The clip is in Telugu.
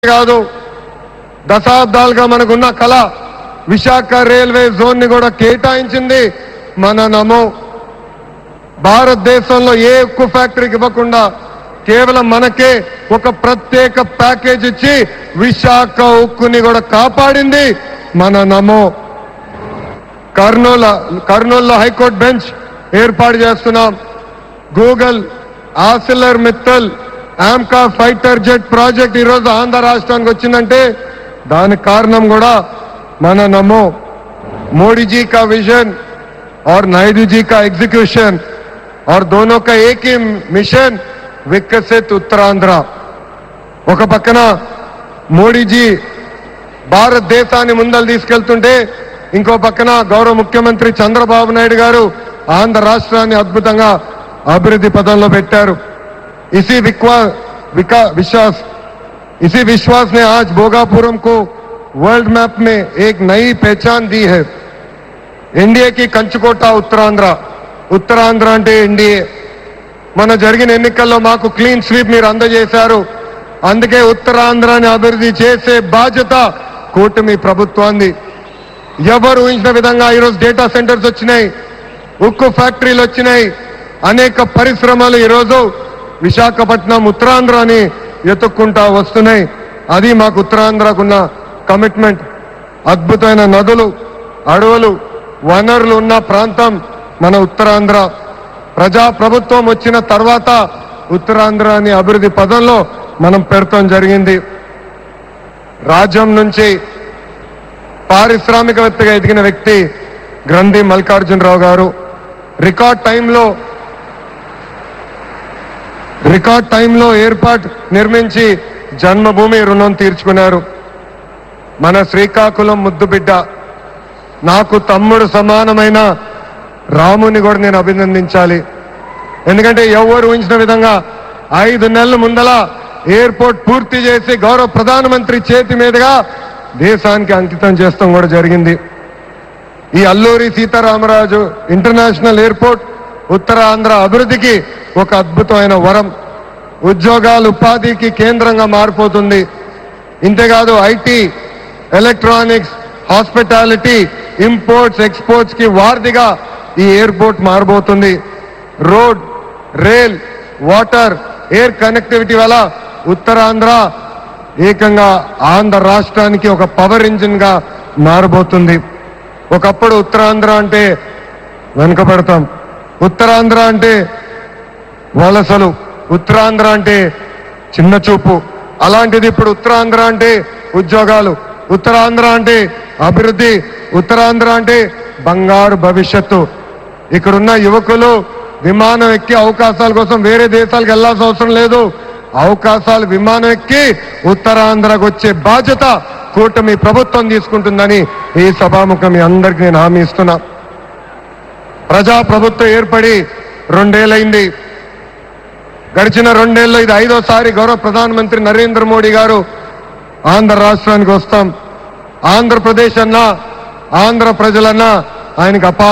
కాదు దశాబ్దాలుగా మనకున్న కళ విశాఖ రైల్వే జోన్ ని కూడా కేటాయించింది మన నమో భారతదేశంలో ఏ ఉక్కు ఫ్యాక్టరీకి ఇవ్వకుండా కేవలం మనకే ఒక ప్రత్యేక ప్యాకేజ్ ఇచ్చి విశాఖ ఉక్కుని కూడా కాపాడింది మన నమో కర్నూలు కర్నూలులో హైకోర్టు బెంచ్ ఏర్పాటు చేస్తున్నాం Google Arcelor Mittal AMCA fighter jet project ఈరోజు ఆంధ్ర రాష్ట్రానికి వచ్చిందంటే దానికి కారణం కూడా మన నమో मोदी जी का विजन और नायडू जी का एग्जीक्यूशन और दोनों का एक ही मिशन विकसित उत्तरांध्र ఒక పక్కన మోడీజీ భారతదేశాన్ని ముందలు తీసుకెళ్తుంటే ఇంకో పక్కన గౌరవ ముఖ్యమంత్రి చంద్రబాబు నాయుడు గారు ఆంధ్ర రాష్ట్రాన్ని అద్భుతంగా అభివృద్ధి పదంలో పెట్టారు इसी विक्वा विका विश्वास इसी विश्वास ने आज भोगापुरम को वर्ल्ड मैप में एक नई पहचान दी है ఎన్డీఏకి కంచుకోట ఉత్తరాంధ్ర ఉత్తరాంధ్ర అంటే ఎన్డీఏ మన జరిగిన ఎన్నికల్లో మాకు క్లీన్ స్వీప్ మీరు అందజేశారు అందుకే ఉత్తరాంధ్రాన్ని అభివృద్ధి చేసే బాధ్యత కూటమి ప్రభుత్వాన్ని ఎవరు ఊహించిన విధంగా ఈరోజు డేటా సెంటర్స్ వచ్చినాయి ఉక్కు ఫ్యాక్టరీలు వచ్చినాయి అనేక పరిశ్రమలు ఈరోజు విశాఖపట్నం ఉత్తరాంధ్రని ఎత్తుక్కుంటా వస్తున్నాయి అది మాకు ఉత్తరాంధ్రకున్న కమిట్మెంట్ అద్భుతమైన నదులు అడవులు వనరులు ఉన్న ప్రాంతం మన ఉత్తరాంధ్ర ప్రజా ప్రభుత్వం వచ్చిన తర్వాత ఉత్తరాంధ్రాని అభివృద్ధి పదంలో మనం పెడతాం జరిగింది రాజ్యం నుంచి పారిశ్రామికవేత్తగా ఎదిగిన వ్యక్తి గ్రంథి మల్లికార్జునరావు గారు రికార్డ్ టైంలో రికార్డ్ టైంలో ఏర్పాటు నిర్మించి జన్మభూమి రుణం తీర్చుకున్నారు మన శ్రీకాకుళం ముద్దు బిడ్డ నాకు తమ్ముడు సమానమైన రాముని కూడా నేను అభినందించాలి ఎందుకంటే ఎవరు ఊహించిన విధంగా ఐదు నెలల ముందల ఎయిర్పోర్ట్ పూర్తి చేసి గౌరవ ప్రధానమంత్రి చేతి మీదుగా దేశానికి అంకితం చేస్తాం కూడా జరిగింది ఈ అల్లూరి సీతారామరాజు ఇంటర్నేషనల్ ఎయిర్పోర్ట్ ఉత్తరాంధ్ర అభివృద్ధికి ఒక అద్భుతమైన వరం ఉద్యోగాలు ఉపాధికి కేంద్రంగా మారిపోతుంది ఇంతేకాదు IT electronics hospitality imports exports కి వారధిగా ఈ ఎయిర్పోర్ట్ మారబోతుంది road rail water air connectivity వల్ల ఉత్తరాంధ్ర ఏకంగా ఆంధ్ర రాష్ట్రానికి ఒక పవర్ ఇంజిన్ గా మారబోతుంది ఒకప్పుడు ఉత్తరాంధ్ర అంటే వెనుకబడతాం ఉత్తరాంధ్ర అంటే వలసలు ఉత్తరాంధ్ర అంటే చిన్న చూపు అలాంటిది ఇప్పుడు ఉత్తరాంధ్ర అంటే ఉద్యోగాలు ఉత్తరాంధ్ర అంటే అభివృద్ధి ఉత్తరాంధ్ర అంటే బంగారు భవిష్యత్తు ఇక్కడున్న యువకులు విమానం ఎక్కి అవకాశాల కోసం వేరే దేశాలకు వెళ్లాల్సిన అవసరం లేదు అవకాశాలు విమానం ఎక్కి ఉత్తరాంధ్రకు వచ్చే బాధ్యత కూటమి ప్రభుత్వం తీసుకుంటుందని ఈ సభాముఖం మీ అందరికీ నేను హామీ ఇస్తున్నా ప్రజా ప్రభుత్వం ఏర్పడి రెండేళ్లైంది గడిచిన రెండేళ్ళు ఇది ఐదోసారి గౌరవ ప్రధానమంత్రి నరేంద్ర మోడీ గారు ఆంధ్ర రాష్ట్రానికి వస్తాం ఆంధ్రప్రదేశ్ అన్నా ఆంధ్ర ప్రజలన్నా ఆయనకు అపా